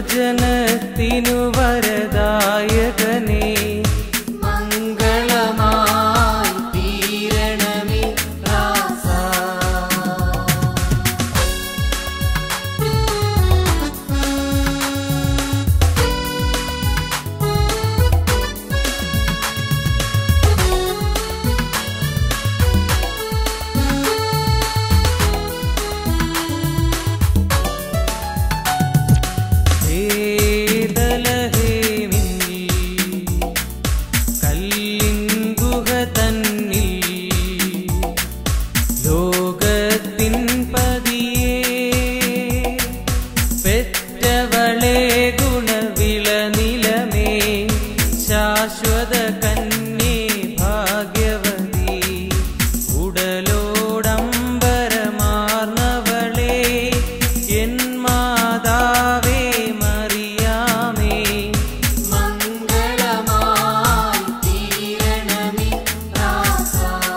സുജനത്തിനു വരദായകനേ മംഗളമായി തീരണമേ രാസ ഏതലഹേമിൽ കല്ലിൻ ഗുഹ തന്നിൽ ലോകത്തിൻ പതിയേ പെറ്റവളെ ഗുണവിള നിലമേ ശാശ്വത കന്യേ ഭാഗ്യവതി ഉടലോടംബരമാർന്നവളെ എൻ മാതാവേ മറിയാമേ മംഗളമായി തീരണമേ രാസ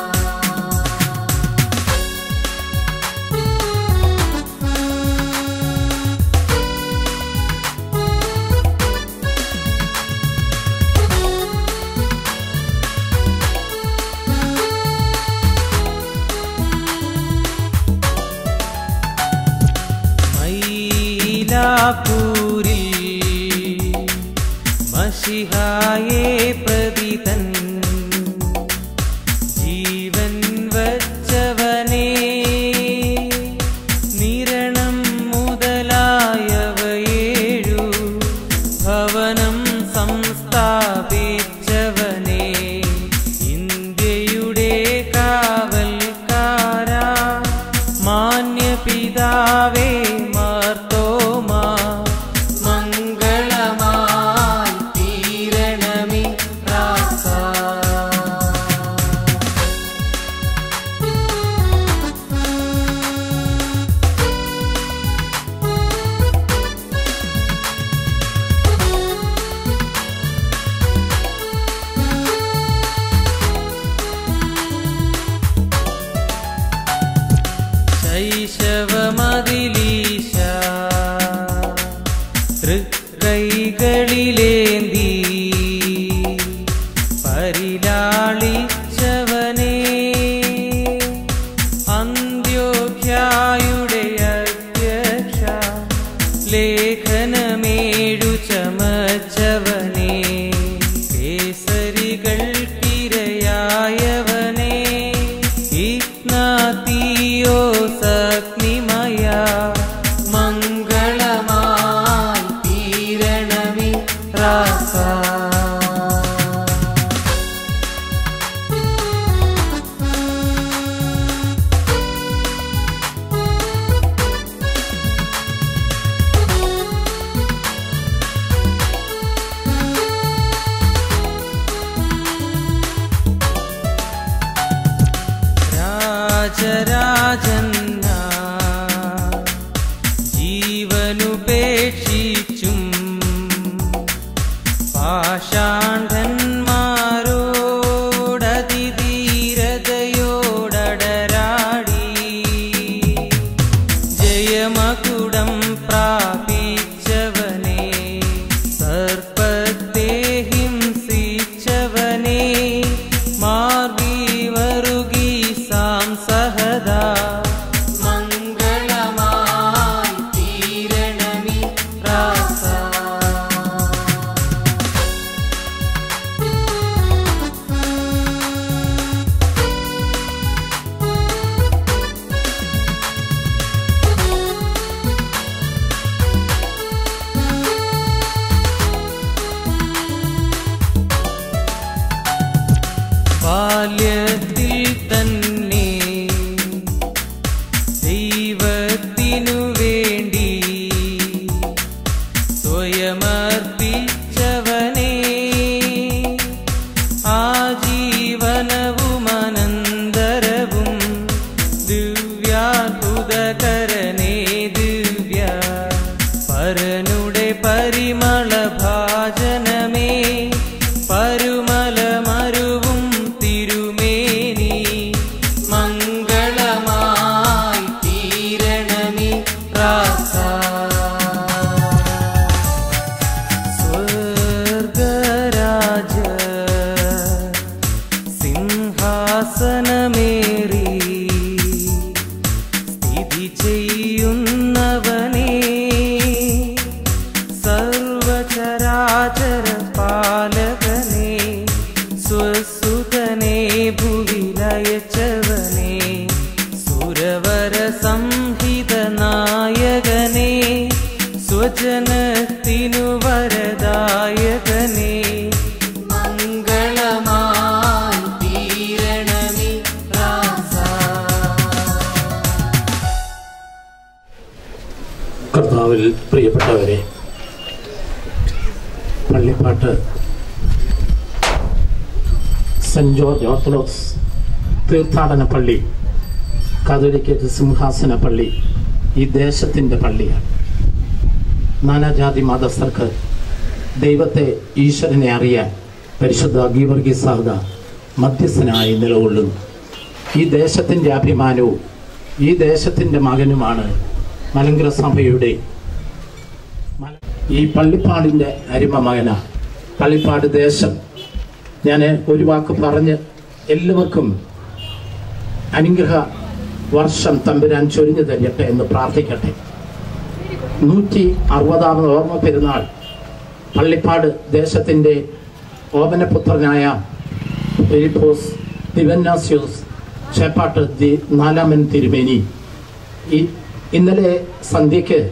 മൈലാപ്പൂരിൽ മഷിഹായെ പ്രതി തൻ ജീവൻ വച്ചവനേ നിരണം മുതലായവയേഴു ഭവനം സംസ്ഥാപിച്ചവനേ ഇന്ത്യയുടെ കാവൽക്കാരാ മാന്യപിതാവേ മാർത്തോമാ മംഗളമായി തീരണമേ രാസ ശൈശവമതിലീശ തൃക്കൈകളിലേന്തി പരിലാളിച്ചവനേ അന്ത്യോഖ്യായുടെ അധ്യക്ഷ ലേഖനമേഴു ചമച്ചവനേ കേസരികൾക്കിരയായവനേ ഇഗ്നാത്തിയോ സഗ്നിമയ മംഗളമായി തീരണമേ രാസ രാജരാജന്ന ജീവനുപേക്ഷിച്ചും പാഷാണ്ഡന്മാരോടതിധീരതയോടരാടി ജയമകുടം പ്രാപിച്ചവനേ സർപ്പത്തെ ഹിംസിച്ചവനേ മാർഗി വരുകി സാംസഹദാ മംഗളമായി തീരണമേ രാസ ബാല്യത്തിൽ തന്നെ ദൈവത്തിനു വേണ്ടി സ്വയമർപ്പിച്ചവനേ ആജീവനവും അനന്തരവും ദിവ്യാത്ഭുതകരനേ ദിവ്യ പരനുടെ പരിമള ഭാജനമേ പരുമല മരുവും തിരുമേനി മംഗളമായി തീരണമേ രാസ സ്വജനത്തിനു വരദായകനേ മംഗളമായി തീരണമേ രാസ കർത്താവിൽ പ്രിയപ്പെട്ടവരെ പള്ളിപ്പാട്ട് സെന്റ് ജോർജ് ഓർത്തഡോക്സ് തീർത്ഥാടന പള്ളി കാതോലിക്കേറ്റ് സിംഹാസന പള്ളി ഈ ദേശത്തിൻ്റെ പള്ളിയാണ് നാനാജാതി മതസ്ഥർക്ക് ദൈവത്തെ ഈശ്വരനെ അറിയാൻ പരിശുദ്ധ ഗീവർഗി സാഹ മധ്യസ്ഥനായി നിലകൊള്ളുന്നു ഈ ദേശത്തിൻ്റെ അഭിമാനവും ഈ ദേശത്തിൻ്റെ മകനുമാണ് മലങ്കര സഭയുടെ മല- ഈ പള്ളിപ്പാടിൻ്റെ അരിമ മകന പള്ളിപ്പാട് ദേശം ഞാൻ ഒരു വാക്ക് പറഞ്ഞ് എല്ലാവർക്കും അനുഗ്രഹ വർഷം തമ്പുരാൻ ചൊരിഞ്ഞു തരട്ടെ എന്ന് പ്രാർത്ഥിക്കട്ടെ നൂറ്റി അറുപതാമത് ഓർമ്മ പെരുന്നാൾ പള്ളിപ്പാട് ദേശത്തിൻ്റെ ഓമനപുത്രനായ ഫിലിപ്പോസ് ദിവന്നാസ്യൂസ് ചേപ്പാട്ട് ദി നാലാമൻ തിരുമേനി ഈ ഇന്നലെ സന്ധ്യയ്ക്ക്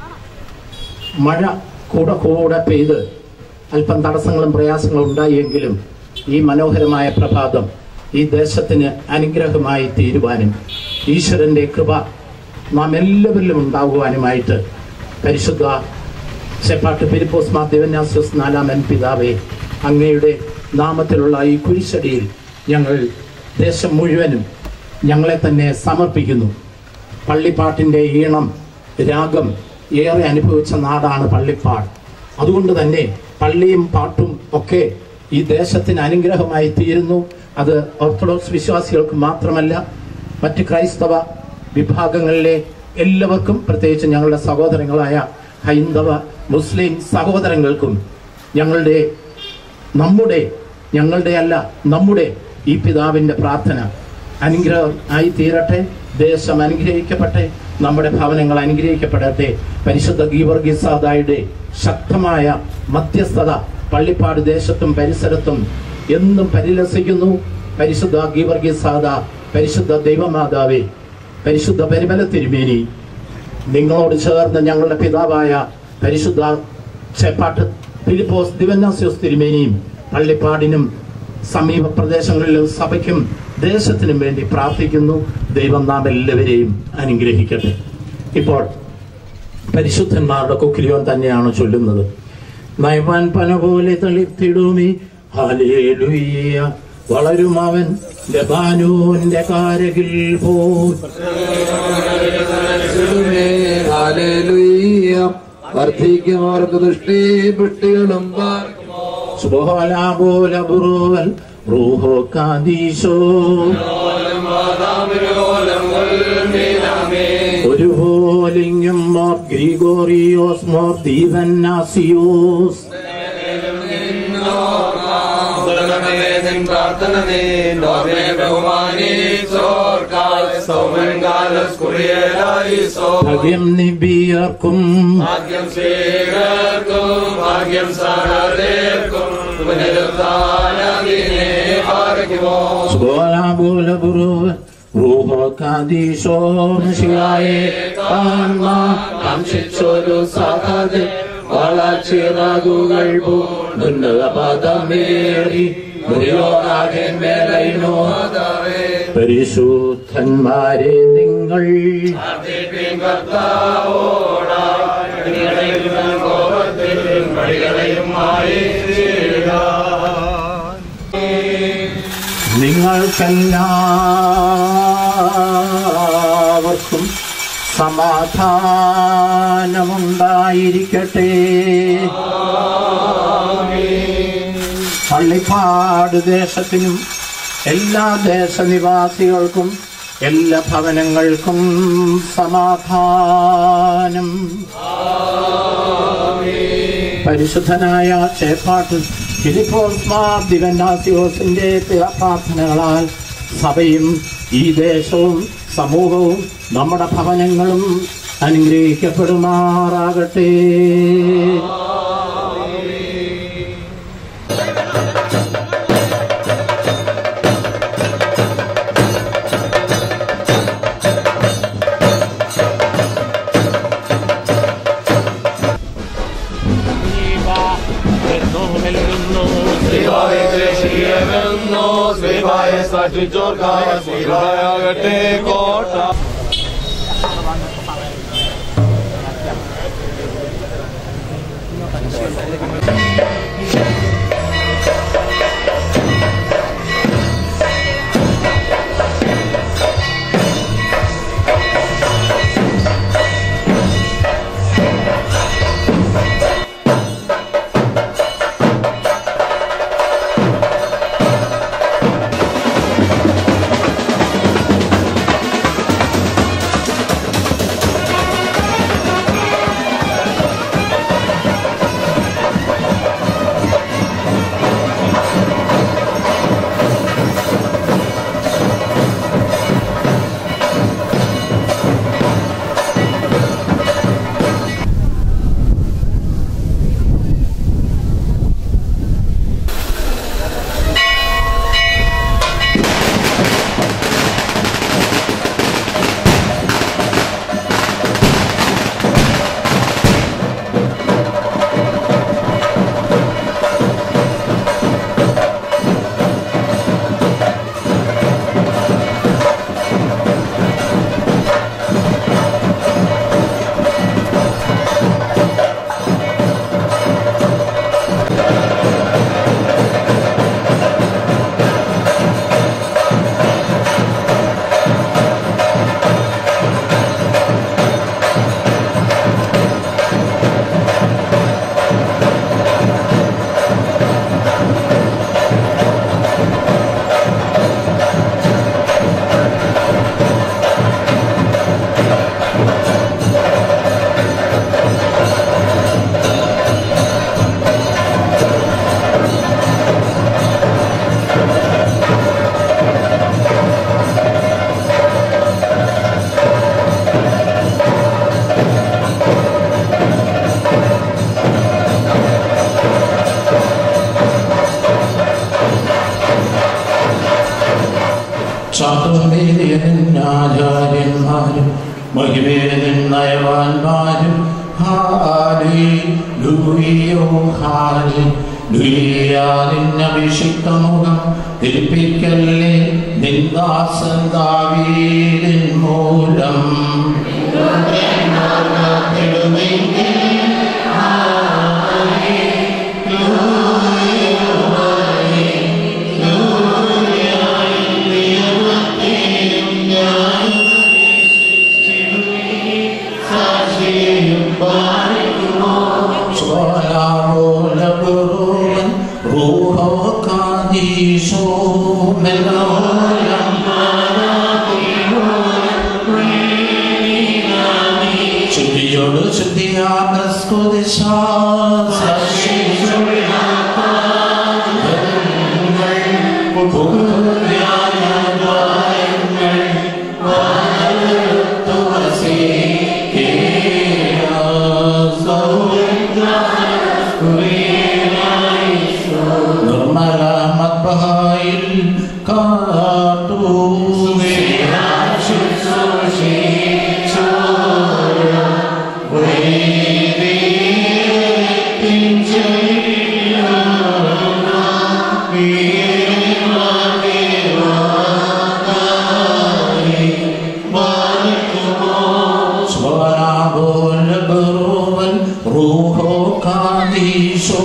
മഴ കൂടെ കൂടെ പെയ്ത് അല്പം തടസ്സങ്ങളും പ്രയാസങ്ങളും ഉണ്ടായെങ്കിലും ഈ മനോഹരമായ പ്രഭാതം ഈ ദേശത്തിന് അനുഗ്രഹമായി തീരുവാനും ഈശ്വരന്റെ കൃപ നാം എല്ലാവരിലും ഉണ്ടാകുവാനുമായിട്ട് പരിശുദ്ധ ചെപ്പാട്ട് ഫിലിപ്പോസ് മാർ ദിവന്യാസ്യോസ് നാലാമൻ പിതാവേ അങ്ങയുടെ നാമത്തിലുള്ള ഈ കുരിശടിയിൽ ഞങ്ങൾ ദേശം മുഴുവനും ഞങ്ങളെ തന്നെ സമർപ്പിക്കുന്നു പള്ളിപ്പാട്ടിൻ്റെ ഈണം രാഗം ഏറെ അനുഭവിച്ച നാടാണ് പള്ളിപ്പാട് അതുകൊണ്ട് തന്നെ പള്ളിയും പാട്ടും ഒക്കെ ഈ ദേശത്തിന് അനുഗ്രഹമായി തീരുന്നു അത് ഓർത്തഡോക്സ് വിശ്വാസികൾക്ക് മാത്രമല്ല മറ്റ് ക്രൈസ്തവ വിഭാഗങ്ങളിലെ എല്ലാവർക്കും പ്രത്യേകിച്ച് ഞങ്ങളുടെ സഹോദരങ്ങളായ ഹൈന്ദവ മുസ്ലിം സഹോദരങ്ങൾക്കും ഞങ്ങളുടെ നമ്മുടെ ഞങ്ങളുടെ അല്ല നമ്മുടെ ഈ പിതാവിൻ്റെ പ്രാർത്ഥന അനുഗ്രഹം ആയി തീരട്ടെ ദേശം അനുഗ്രഹിക്കപ്പെട്ടെ നമ്മുടെ ഭവനങ്ങൾ അനുഗ്രഹിക്കപ്പെടട്ടെ പരിശുദ്ധ ഗീവർഗീസാദായുടെ ശക്തമായ മധ്യസ്ഥത പള്ളിപ്പാട് ദേശത്തും പരിസരത്തും എന്നും പരിലസിക്കുന്നു പരിശുദ്ധ ഗീവർഗീസാദ പരിശുദ്ധ ദൈവമാതാവേ പരിശുദ്ധ പരിമല തിരുമേനി നിങ്ങളോട് ചേർന്ന് ഞങ്ങളുടെ പിതാവായ പരിശുദ്ധ ചേപ്പാട്ട് ഫിലിപ്പോസ് ദിവന്നാസ്യോസ് തിരുമേനിയും പള്ളിപ്പാടിനും സമീപ പ്രദേശങ്ങളിലും സഭയ്ക്കും ദേശത്തിനും വേണ്ടി പ്രാർത്ഥിക്കുന്നു ദൈവം നാം എല്ലാവരെയും അനുഗ്രഹിക്കട്ടെ ഇപ്പോൾ പരിശുദ്ധന്മാരുടെ കുക്കിലിയോൻ തന്നെയാണ് ചൊല്ലുന്നത് നയവാൻ പന പോലെ തളിർത്തിടുമി ഹാലേലുയ്യ വളരും അവൻ ലബാനോന്റെ കാരകിൽ പോൽ ഹാലേലൂയ വർദ്ധിക്കും അവർക്ക് ദൃഷ്ടി വൃഷ്ടികളും സുബോല ബുറോവൽ റൂഹോ കാദീശോ ഒരു പോലിങ്ങും മോർ ഗ്രിഗോറിയോസ് മോർ ദീവന്നാസിയോസ് പ്രാർത്ഥന നീ നോർമേ ബഹുമാനി സോർക്കാൽ സൗമൻ കാലസ് കുറിയലായി സോ ഭഗ്യം നിബിയർക്കും ഭാഗ്യം സ്വീകർക്കും ഭാഗ്യം സഹദേർക്കും പുനരുദ്ധാനദിനെ പാർക്കുമോ സുബോല ബോല ബുറോവൽ റൂഹോ കാദീശോ മിശിഹായെ കാൺമാൻ കാംക്ഷിച്ചൊരു സഹദേ വളച്ചിറകുകൾ ഉന്നത പദമേറി മുറിയോറാകെന്മേലൈനോ പരിശുദ്ധന്മാരെ നിങ്ങൾ നിങ്ങൾക്കെല്ലാവർക്കും സമാധാനമുണ്ടായിരിക്കട്ടെ പള്ളിപ്പാട് ദേശത്തിനും എല്ലാ ദേശനിവാസികൾക്കും എല്ലാ ഭവനങ്ങൾക്കും സമാധാനം പരിശുദ്ധനായ ചേപ്പാട്ട് ഫിലിപ്പോസ് മാർ ദിവന്നാസിയോസിന്റെ പ്രാർത്ഥനകളാൽ സഭയും ഈ ദേശവും സമൂഹവും നമ്മുടെ ഭവനങ്ങളും അനുഗ്രഹിക്കപ്പെടുമാറാകട്ടെ സ്ലീബായെ ദേശീയമെന്നോ സ്ലീബായെ സാക്ഷിച്ചോർക്കായ സ്ലീബായാകട്ടെ കോട്ട ആചാര്യന്മാരും മഹിമേതൻ നയവാന്മാരും ഹാലി ലൂയോ ഹാലി അഭിഷിക്തമുഖം തിരിപ്പിക്കല്ലേ നിന്ദാസൻ ദാവീദിൻ മൂലം സ്വലാമൂലപൂർവൻ റൂഹോ കാദീശോ മെലോയം ശുദ്ധിയോട് ശുദ്ധിയാ പ്രസ്കുദിശാ നിർമ്മല മദ്ബഹായിൽ കാട്ടൂവേ സ്വരാബോൽ ബറോവൽ റൂഹോ കാദീശോ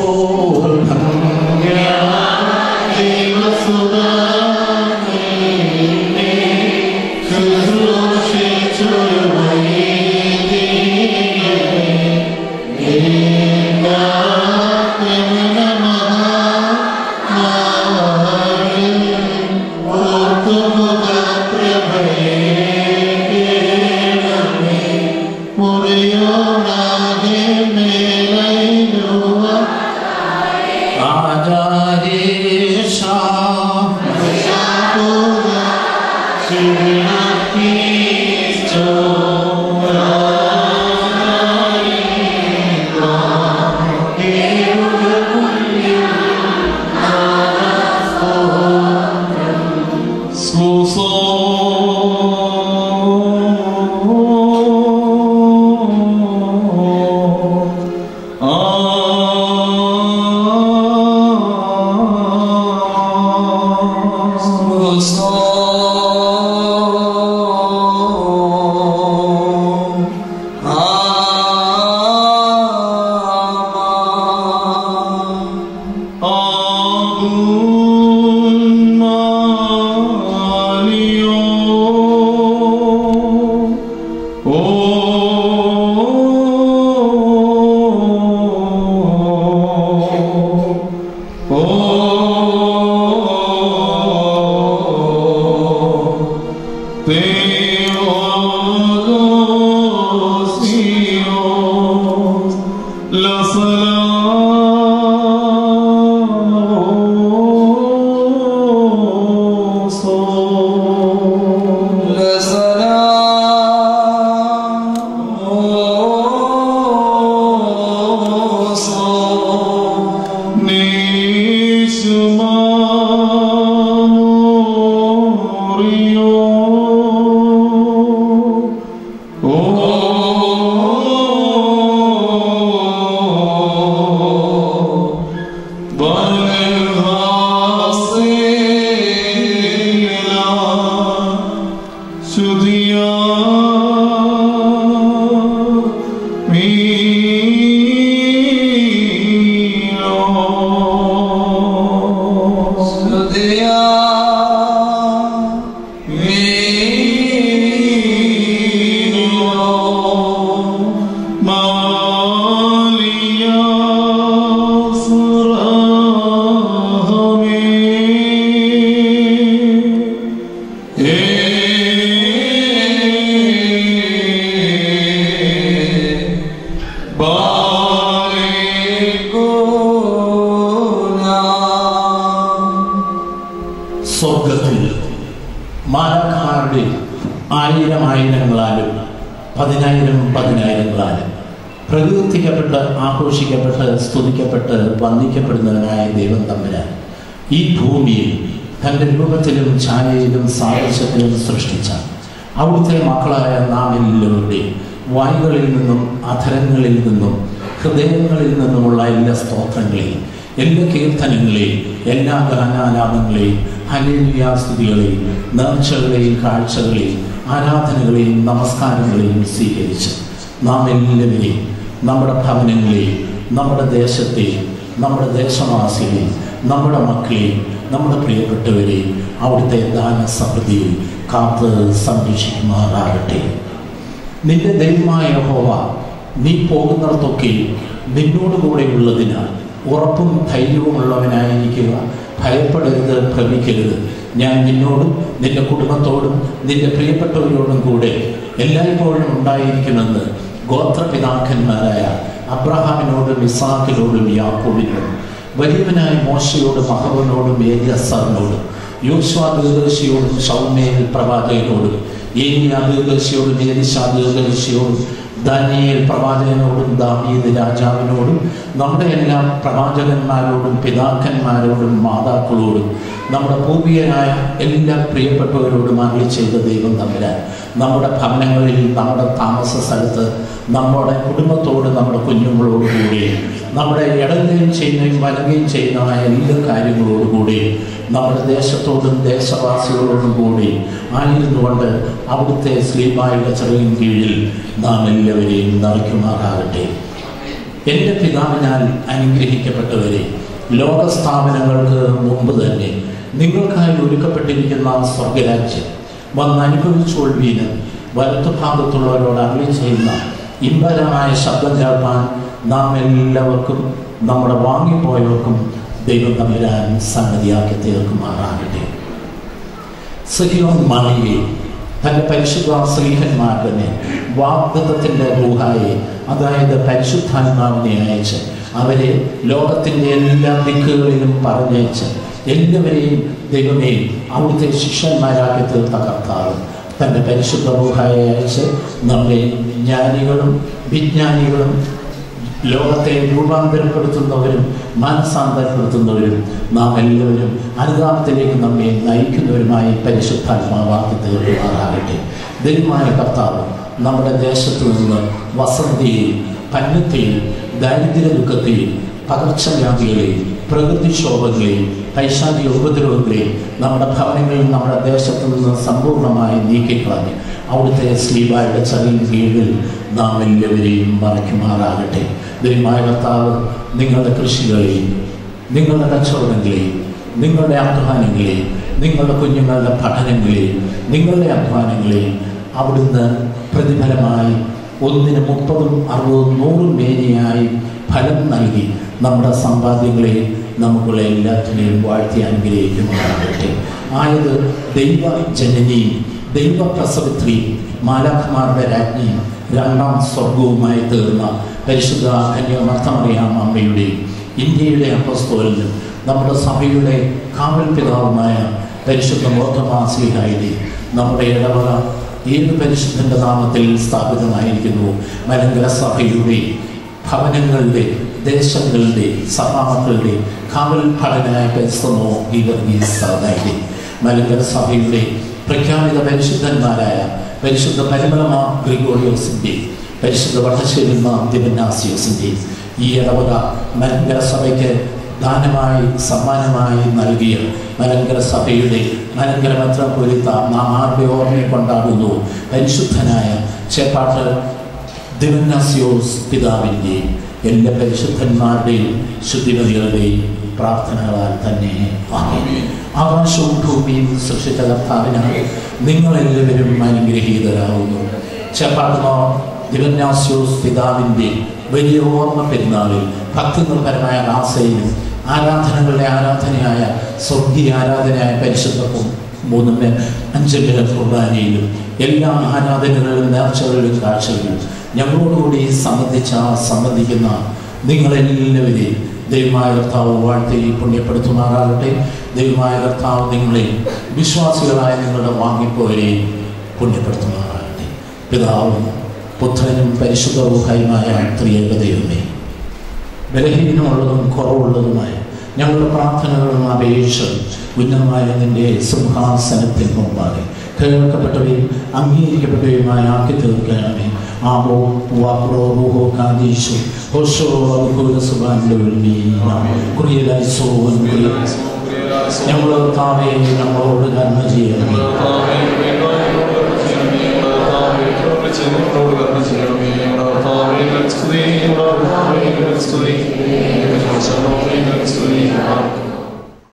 ആചാര്യേശാ സ്വർഗത്തിൽ മാലാഖമാരുടെ ആയിരം ആയിരങ്ങളാലും പതിനായിരം പതിനായിരങ്ങളാലും പ്രകീർത്തിക്കപ്പെട്ട് ആഘോഷിക്കപ്പെട്ട് സ്തുതിക്കപ്പെട്ട് വന്ദിക്കപ്പെടുന്നവനായ ദൈവം തമ്മില് ഈ ഭൂമിയിൽ തൻ്റെ രൂപത്തിലും ഛായയിലും സാദൃശ്യത്തിലും സൃഷ്ടിച്ച അവിടുത്തെ മക്കളായ നാം എല്ലാവരുടെയും വായുകളിൽ നിന്നും അധരങ്ങളിൽ നിന്നും ഹൃദയങ്ങളിൽ നിന്നുമുള്ള എല്ലാ സ്തോത്രങ്ങളെയും എല്ലാ കീർത്തനങ്ങളെയും എല്ലാ ഗാനാലാപങ്ങളെയും ഹലേലിയാസ്തുതികളെയും നേർച്ചകളെയും കാഴ്ചകളെയും ആരാധനകളെയും നമസ്കാരങ്ങളെയും സ്വീകരിച്ച് നാം എല്ലാവരെയും നമ്മുടെ ഭവനങ്ങളെയും നമ്മുടെ ദേശത്തെയും നമ്മുടെ ദേശവാസികളെയും നമ്മുടെ മക്കളെയും നമ്മുടെ പ്രിയപ്പെട്ടവരെയും അവിടുത്തെ ദാന സമൃദ്ധിയിൽ കാത്ത് സംരക്ഷിക്കുമാറാകട്ടെ നിന്റെ ദൈവമായ ഹോവ നീ പോകുന്നിടത്തൊക്കെ നിന്നോടുകൂടെ ഉള്ളതിനാൽ ഉറപ്പും ധൈര്യവുമുള്ളവനായിരിക്കുക ഭയപ്പെടരുത് ഭ്രമിക്കരുത് ഞാൻ നിന്നോടും നിന്റെ കുടുംബത്തോടും നിന്റെ പ്രിയപ്പെട്ടവരോടും കൂടെ എല്ലായ്പ്പോഴും ഉണ്ടായിരിക്കുമെന്ന് ഗോത്രപിതാക്കന്മാരായ അബ്രഹാമിനോടും ഇസാഖിനോടും യാക്കോബിനോടും വലിയവനായ മോശയോടും അഹറോനോടും ഏലിയസറിനോടും യോശുവ ദീർഘശിയോടും ഷൗമേൽ പ്രവാചകനോടും ഏലിയ ദീർഘശിയോടും ഏലിശാ ദീർഘശിയോടും ദാനിയേൽ പ്രവാചകനോടും ദാവീദ് രാജാവിനോടും നമ്മുടെ എല്ലാ പ്രവാചകന്മാരോടും പിതാക്കന്മാരോടും മാതാക്കളോടും നമ്മുടെ പൂർവികരായ എല്ലാ പ്രിയപ്പെട്ടവരോടും അരളി ചെയ്ത ദൈവം തമ്മില് നമ്മുടെ ഭവനങ്ങളിൽ നമ്മുടെ താമസ സ്ഥലത്ത് നമ്മുടെ കുടുംബത്തോട് നമ്മുടെ കുഞ്ഞുങ്ങളോട് കൂടി നമ്മുടെ ഇടങ്ങുകയും ചെയ്യുന്നതും വലങ്ങുകയും ചെയ്യുന്ന എല്ലാ കാര്യങ്ങളോടുകൂടി നമ്മുടെ ദേശത്തോടും ദേശവാസികളോടും കൂടി ആയിരുന്നുകൊണ്ട് അവിടുത്തെ ശ്രീമായുടെ ചെറിയ കീഴിൽ നാം എല്ലാവരെയും നിറയ്ക്കുമാറാകട്ടെ എൻ്റെ പിതാവിനാൽ അനുഗ്രഹിക്കപ്പെട്ടവരെ ലോകസ്ഥാപനങ്ങൾക്ക് മുമ്പ് തന്നെ നിങ്ങൾക്കായി ഒരുക്കപ്പെട്ടിരിക്കുന്ന സ്വർഗരാജ്യം വന്നനുഭവിച്ചുകൊള്ളുവീന് വലത്തുഭാഗത്തുള്ളവരോട് അരളി ചെയ്യുന്ന ഇമ്പരമായ ശബ്ദം കേൾപ്പാൻ നാം എല്ലാവർക്കും നമ്മുടെ വാങ്ങിപ്പോയവർക്കും ദൈവം തമ്മിലാൻ സംഗതിയാക്കി തീർക്കുമാറാകട്ടെ സഹിയോൻ മാളികയെ തൻ്റെ പരിശുദ്ധ സ്ത്രീഹന്മാർ തന്നെ വാഗ്ദത്തത്തിൻ്റെ ഗുഹായെ അതായത് പരിശുദ്ധാത്മാവിനെ അയച്ച് അവരെ ലോകത്തിൻ്റെ എല്ലാ ദിക്കുകളിലും പറഞ്ഞയച്ച് എല്ലാവരെയും ദൈവമേ അവിടുത്തെ ശിഷ്യന്മാരാക്കി തീർത്ത കർത്താവ് തൻ്റെ പരിശുദ്ധ ഗുഹായെ അയച്ച് നമ്മെ ജ്ഞാനികളും വിജ്ഞാനികളും ലോകത്തെ രൂപാന്തരപ്പെടുത്തുന്നവരും മാനസാന്തരപ്പെടുത്തുന്നവരും നാം എല്ലാവരും അനുതാപത്തിലേക്ക് നമ്മെ നയിക്കുന്നവരുമായി പരിശുദ്ധാത്മാവാക്കി തീർക്കുമാറാകട്ടെ ദൈവമായ കർത്താവ് നമ്മുടെ ദേശത്തു നിന്ന് വസന്തയെയും പന്നത്തെയും ദാരിദ്ര്യ ദുഃഖത്തെയും പകർച്ചവ്യാധികളെയും പ്രകൃതിക്ഷോഭങ്ങളെയും പൈശാചിക ഉപദ്രവങ്ങളെയും നമ്മുടെ ഭവനങ്ങളിൽ നമ്മുടെ ദേശത്തു നിന്ന് സമ്പൂർണ്ണമായി നീക്കിക്കളഞ്ഞ് അവിടുത്തെ ശ്രീബായുടെ ചെറിയ കീഴിൽ നാം എല്ലാവരെയും മറയ്ക്കുമാറാകട്ടെ ദൈവമായ കർത്താവ് നിങ്ങളുടെ കൃഷികളെയും നിങ്ങളുടെ കച്ചവടങ്ങളെയും നിങ്ങളുടെ അധ്വാനങ്ങളെയും നിങ്ങളുടെ കുഞ്ഞുങ്ങളുടെ പഠനങ്ങളെയും നിങ്ങളുടെ അധ്വാനങ്ങളെയും അവിടുന്ന് പ്രതിഫലമായി ഒന്നിന് മുപ്പതും അറുപതും നൂറും മേനിയായി ഫലം നൽകി നമ്മുടെ സമ്പാദ്യങ്ങളെയും നമുക്കുള്ള എല്ലാത്തിനെയും വാഴ്ത്തി അനുഗ്രഹിക്കുമാറാകട്ടെ ആയത് ദൈവ ജനനിയും ദൈവപ്രസവിത്രി മാലാഖമാരുടെ രാജ്ഞി രണ്ടാം സ്വർഗവുമായി തീർന്ന പരിശുദ്ധ കന്യാമർത്ഥമറിയാം അമ്മയുടെയും ഇന്ത്യയുടെ അപ്പസ്തോലിനും നമ്മുടെ സഭയുടെ കാവൽ പിതാവുമായ പരിശുദ്ധ മോത്തമാസിഹായുടെ നമ്മുടെ ഇടവക ഏത് പരിശുദ്ധന്റെ നാമത്തിൽ സ്ഥാപിതമായിരിക്കുന്നു മലങ്കര സഭയുടെ ഭവനങ്ങളുടെ ദേശങ്ങളുടെ സഭാമക്കളുടെ കാവൽ ഭടനായ പരിശ്രമോ ഈ വർഗീയ മലങ്കര സഭയുടെ പ്രഖ്യാപിത പരിശുദ്ധന്മാരായ പരിശുദ്ധ പരിമളമ ഗ്രിഗോറിയോസിൻ്റെ പരിശുദ്ധ വട്ടശ്ശേരി ദിവനാസിയോസിൻ്റെ ഈ ഇടവക മലങ്കര സഭയ്ക്ക് ദാനമായി സമ്മാനമായി നൽകിയ മലങ്കര സഭയുടെ മലങ്കര മെത്രാപ്പൊലിത്ത നാം ആരുടെ ഓർമ്മയെ കൊണ്ടാടുന്നു പരിശുദ്ധനായ ചേപ്പാട്ട് ദിവനാസിയോസ് പിതാവിൻ്റെയും എല്ലാ പരിശുദ്ധന്മാരുടെയും ശുദ്ധിമതികളുടെയും പ്രാർത്ഥനകളാൽ തന്നെ ആമേൻ. ആകാശവും ഭൂമിയും സൃഷ്ടിച്ച കർത്താവിനാൽ നിങ്ങളെല്ലാവരും അനുഗ്രഹീതരാകുന്നു ചേപ്പാട്ടുമോ ദിവന്യാസ്യോസ് പിതാവിൻ്റെ വലിയ ഓർമ്മ പെരുന്നാളിൽ ഭക്തി നിർഭരമായ ആസയിലും ആരാധനകളുടെ ആരാധനയായ സ്വർഗീയ ആരാധനയായ പരിശുദ്ധവും മൂന്നിന് അഞ്ചിന് കുർബാനയിലും എല്ലാ ആരാധനകളിലും നേർച്ചകളിലും കാഴ്ചകളിലും ഞങ്ങളോടുകൂടി സംബന്ധിച്ച സംബന്ധിക്കുന്ന നിങ്ങളെല്ലാവരെയും ദൈവമായ കർത്താവ് വാഴ്ത്തി പുണ്യപ്പെടുത്തുമാറാകട്ടെ ദൈവമായ കർത്താവ് നിങ്ങളെ വിശ്വാസികളായ നിങ്ങളുടെ വാങ്ങിപ്പോരെയും പുണ്യപ്പെടുത്തുമാറാകട്ടെ പിതാവും പുത്രനും പരിശുദ്ധവുമായ ത്രിയേക ദൈവമേ ബലഹീനമുള്ളതും കുറവുള്ളതുമായ ഞങ്ങളുടെ പ്രാർത്ഥനകളും അപേക്ഷകളും ഉന്നതമായ നിന്റെ സിംഹാസനത്തിൽ മുമ്പാകെ കേൾക്കപ്പെട്ടവയും അംഗീകരിക്കപ്പെട്ടവയുമായ ആക്കി തീർക്കണമേ ആമോ വാക്രോ റൂഹോ കാദീശോ ഹോഷോ അനുകൂല സുബാൻ്റെ കുറിയലായി സോവൻ ഞങ്ങളുടെ താവേ ഞങ്ങളോട് കർമ്മ